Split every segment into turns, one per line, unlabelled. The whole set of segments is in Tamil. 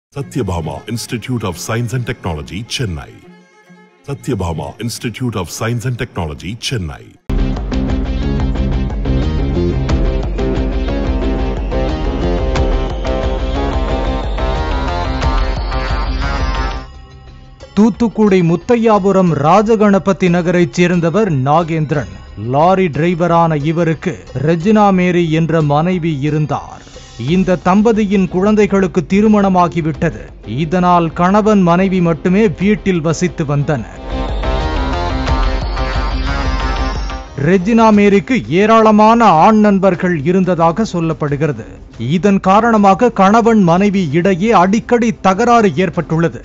Satyabhama Institute of Science and Technology, Chennai. Satyabhama Institute of Science and Technology, Chennai.
Thoothukudi Muthaiyapuram Rajaganapathi நகரைச் சேர்ந்தவர் நாகேந்திரன் லாரி டிரைவரான இவருக்கு ரெஜினா மேரி என்ற மனைவி இருந்தார் இந்த தம்பதியின் குழந்தைகளுக்கு திருமணமாகிவிட்டது இதனால் கணவன் மனைவி மட்டுமே வீட்டில் வசித்து வந்தனர் ரெஜினா மேரிக்கு ஏராளமான ஆண் நண்பர்கள் இருந்ததாக சொல்லப்படுகிறது இதன் காரணமாக கணவன் மனைவி இடையே அடிக்கடி தகராறு ஏற்பட்டுள்ளது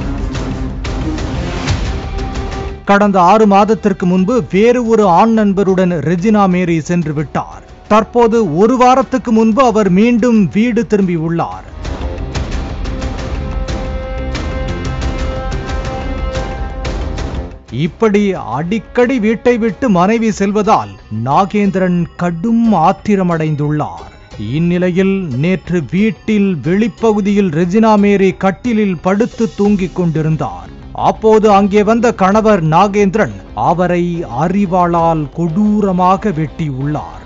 கடந்த ஆறு மாதத்திற்கு முன்பு வேறு ஒரு ஆண் நண்பருடன் ரெஜினா மேரி சென்று விட்டார் தற்போது ஒரு வாரத்துக்கு முன்பு அவர் மீண்டும் வீடு திரும்பியுள்ளார் இப்படி அடிக்கடி வீட்டை விட்டு மனைவி செல்வதால் நாகேந்திரன் கடும் ஆத்திரமடைந்துள்ளார் இந்நிலையில் நேற்று வீட்டில் வெளிப்பகுதியில் ரெஜினா மேரி கட்டிலில் படுத்து தூங்கிக் கொண்டிருந்தார் அப்போது அங்கே வந்த கணவர் நாகேந்திரன் அவரை அறிவாளால் கொடூரமாக வெட்டியுள்ளார்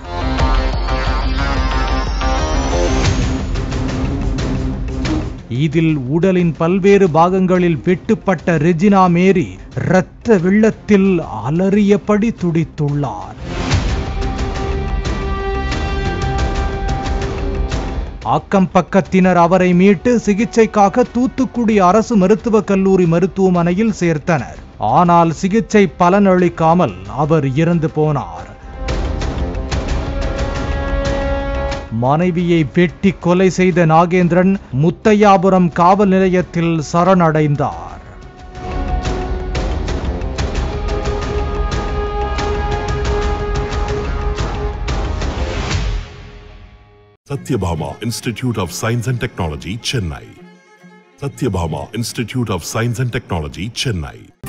இதில் உடலின் பல்வேறு பாகங்களில் வெட்டுப்பட்ட ரெஜினா மேரி இரத்த வெள்ளத்தில் அலறியபடி துடித்துள்ளார் அக்கம் பக்கத்தினர் அவரை மீட்டு சிகிச்சைக்காக தூத்துக்குடி அரசு மருத்துவக் கல்லூரி மருத்துவமனையில் சேர்த்தனர் ஆனால் சிகிச்சை பலனளிக்காமல் அவர் இறந்து போனார் மனைவியை வெட்டி கொலை செய்த நாகேந்திரன் முத்தையாபுரம் காவல் நிலையத்தில் சரணடைந்தார்
Satyabhama Institute of Science and Technology, Chennai. Satyabhama Institute of Science and Technology, Chennai.